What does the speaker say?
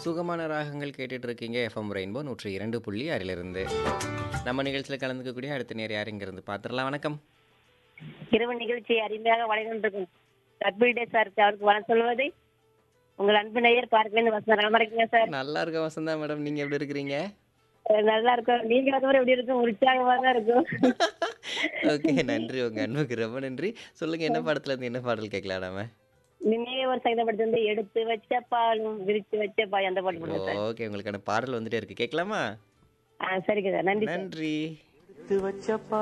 சுகமான ராகங்கள் கேட்டுட்டு இருக்கீங்க எஃப்எம் ரெயின்போ நூற்றி இரண்டு புள்ளி ஆறிலிருந்து நம்ம நிகழ்ச்சியில் கலந்துக்கக்கூடிய அடுத்த நேர் யார் இங்கிருந்து பார்த்துடலாம் வணக்கம் இரவு நிகழ்ச்சி அருமையாக வழங்கின்றிருக்கும் கற்பிடே சார் அவருக்கு வணக்கம் சொல்வது உங்கள் அன்பு நேயர் பார்க்கலேருந்து வசந்தா நல்லா இருக்கீங்க சார் நல்லா இருக்க வசந்தா மேடம் நீங்க எப்படி இருக்கிறீங்க அஹ் நல்லா இருக்கும் நீங்க வந்து எப்படி இருக்கும் உற்சாகமா தான் இருக்கும் ஓகே நன்றி உங்க அன்புக்கு ரொம்ப நன்றி சொல்லுங்க என்ன படத்துல இருந்து என்ன பாடல் கேட்கலாம் நாம நினைவே ஒரு சங்கீத படத்துல வந்து எடுத்து வச்ச பாலும் விரிச்சு வச்ச பாய் அந்த பாட்டு போடுங்க சார் ஓகே உங்களுக்கான பாடல் வந்துட்டே இருக்கு கேட்கலாமா ஆ சரிங்க சார் நன்றி சார் நன்றி எடுத்து வச்ச